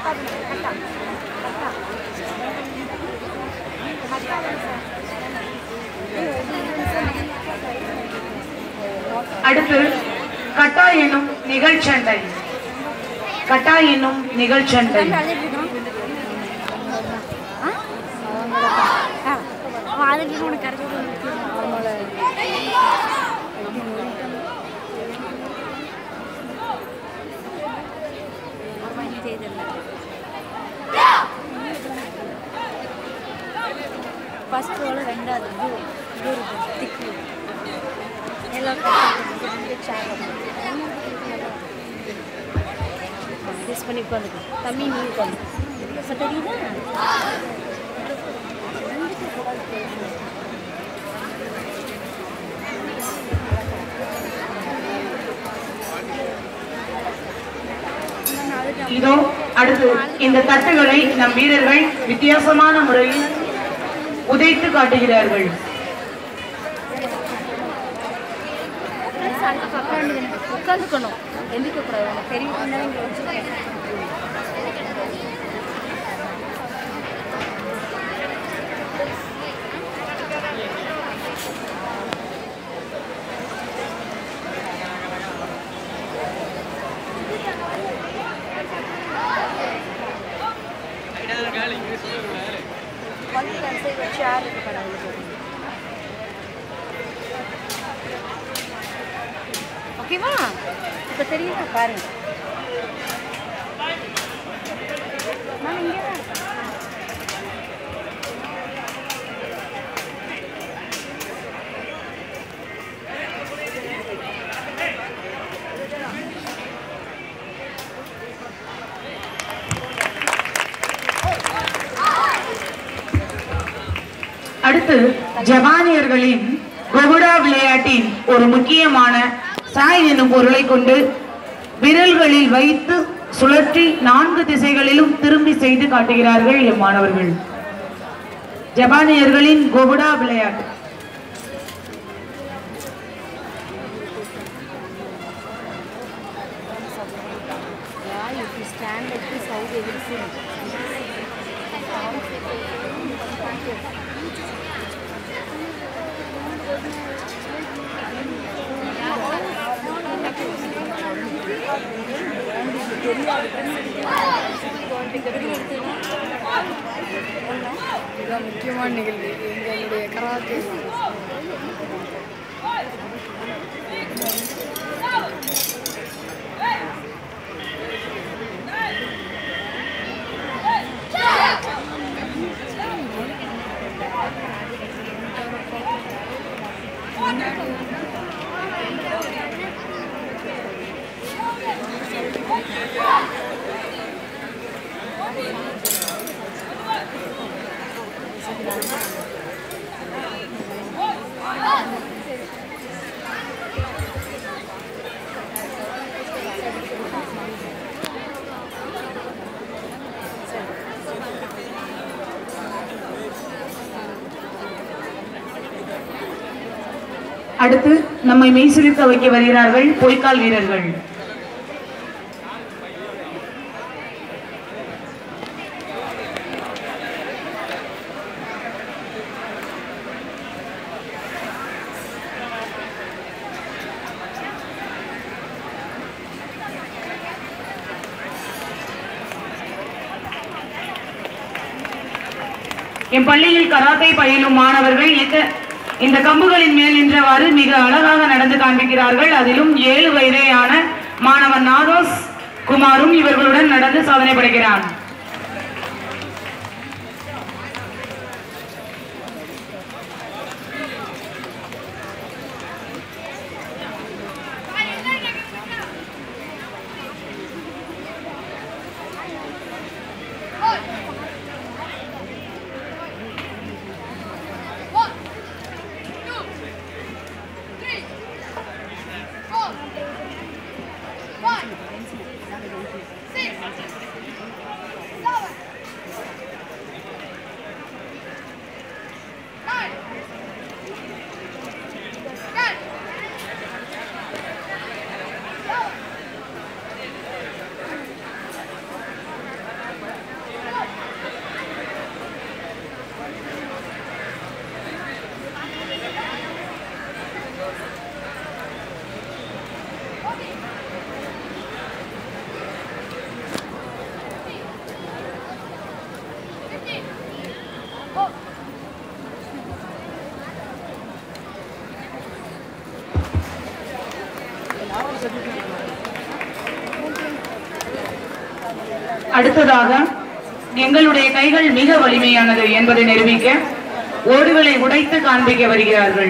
அடுத்து கட்டா எனும் நிகழ்ச்சண்டை கட்டா எனும் நிகழ்ச்சண்டை அவன் அதுக்கு உனக்கு கரெக்டாக ஃபர்ஸ்ட் ரோல ரெண்டாவது இது இது இருக்கு திக்கு எல்லாம் அட்ஜஸ்ட் பண்ணி உட்காந்துக்கு தம்பி நீ உட்காந்து இப்போ தெரியுதா இதோ அடுத்து இந்த தட்டுகளை நம் வீரர்கள் வித்தியாசமான முறையில் உதைத்து காட்டுகிறார்கள் உட்காந்துக்கணும் எந்திக்க கூடாது பெரிய பொண்ணு இங்கே வச்சுருக்கேன் சேர் இருக்கு பாருங்க ஓகேவா இப்போ தெரியுதா பாருங்க நான் இங்கே தான் இருக்கேன் அடுத்து ஜப்பானியர்களின் கொகுடா விளையாட்டின் ஒரு முக்கியமான சாய் என்னும் பொருளை கொண்டு விரல்களில் வைத்து சுழற்றி நான்கு திசைகளிலும் திரும்பி செய்து காட்டுகிறார்கள் எம் மாணவர்கள் ஜப்பானியர்களின் கொகுடா விளையாட்டு Yeah, if you stand like this, how they will sing. இதுதான் முக்கியமான நிகழ்வு எங்களுடைய கராத்தே அடுத்து நம்மை மெய்சிலிர்க்க வைக்க வருகிறார்கள் பொய்க்கால் வீரர்கள் என் பள்ளியில் கராத்தே பயிலும் மாணவர்கள் இந்த- இந்த கம்புகளின் மேல் நின்றவாறு மிக அழகாக நடந்து காண்பிக்கிறார்கள் அதிலும் ஏழு வயதேயான மாணவன் நாதோஸ் குமாரும் இவர்களுடன் நடந்து சாதனை படைக்கிறான் அடுத்ததாக எங்களுடைய கைகள் மிக வலிமையானது என்பதை நிரூபிக்க ஓடுகளை உடைத்து காண்பிக்க வருகிறார்கள்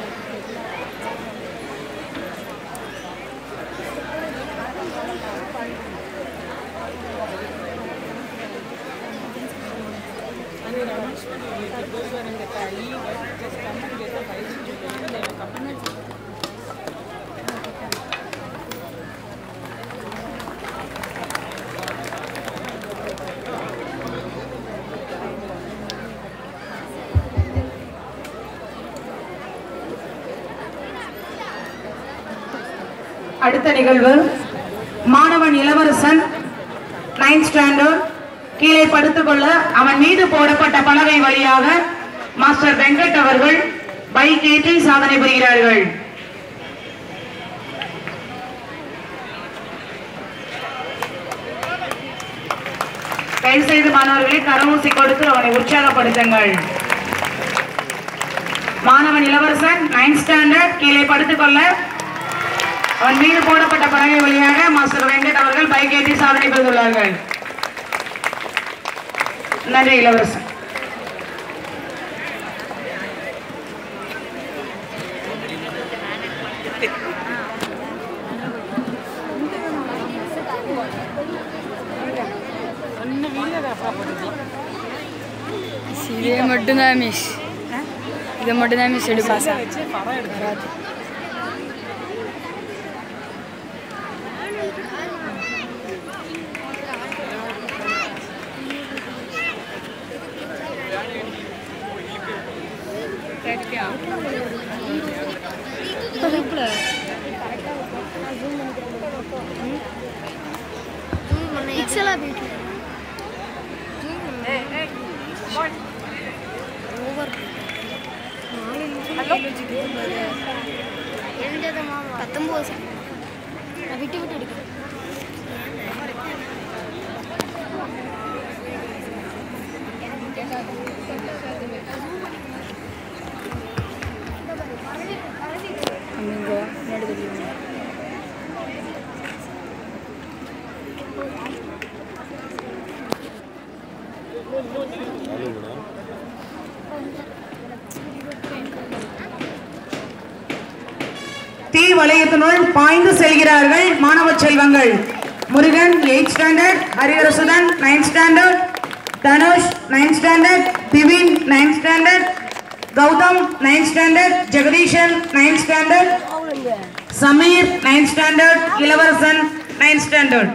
அடுத்த நிகழ்வு மாணவன் இளவரசன் நைன்த் ஸ்டாண்டர்ட் கீழே படுத்துக்கொள்ள அவன் மீது போடப்பட்ட பலகை வழியாக மாஸ்டர் வெங்கட் அவர்கள் பைக் ஏற்றி சாதனை புரிகிறார்கள் தயவு செய்து மாணவர்களை கரவூசி கொடுத்து அவனை உற்சாகப்படுத்துங்கள் மாணவன் இளவரசன் நைன்த் ஸ்டாண்டர்ட் கீழே படுத்துக்கொள்ள அவன் மீது போடப்பட்ட பலகை வழியாக மாஸ்டர் வெங்கட் அவர்கள் பைக் ஏற்றி சாதனை புரிந்துள்ளார்கள் நன்றி இளவரசன் இதே மட்டும்தான் மிஸ் இதை மட்டும்தான் மிஸ் எடுப்பேன் எக்ஸலா போயிட்டு ஓவர் பத்தொம்போது நான் விட்டு விட்டு எடுக்கிறேன் அங்கே முன்னாடி தெரியும் தீ வளையத்தினுள் பாய்ந்து செல்கிறார்கள் மாணவ செல்வங்கள் Murugan eight standard Hariharasudhan ninth standard Dhanush ninth standard Divin ninth standard Gautham ninth standard Jegatheesan ninth standard Sameer ninth standard Ilavarasan ninth standard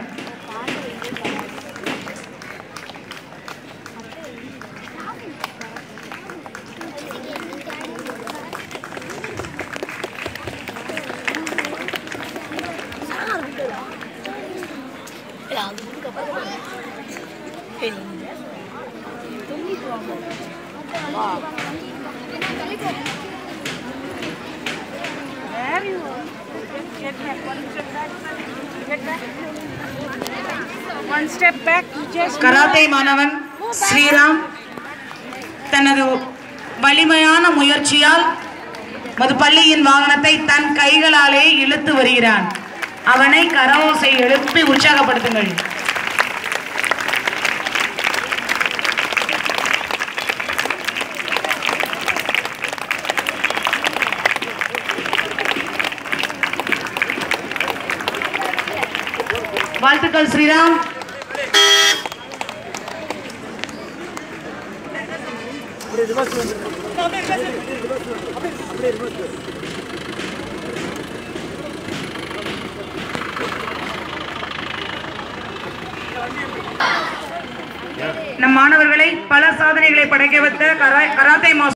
karate மாணவன் ஸ்ரீராம் தனது வலிமையான முயற்சியால் மது பள்ளியின் வாகனத்தை தன் கைகளாலே இழுத்து வருகிறான் அவனை கரவோசை எழுப்பி உற்சாகப்படுத்துங்கள் வாழ்த்துக்கள் ஸ்ரீராம் நம் மாணவர்களை பல சாதனைகளை படைக்க வைத்த கரா- கராத்தே மாஸ்டர்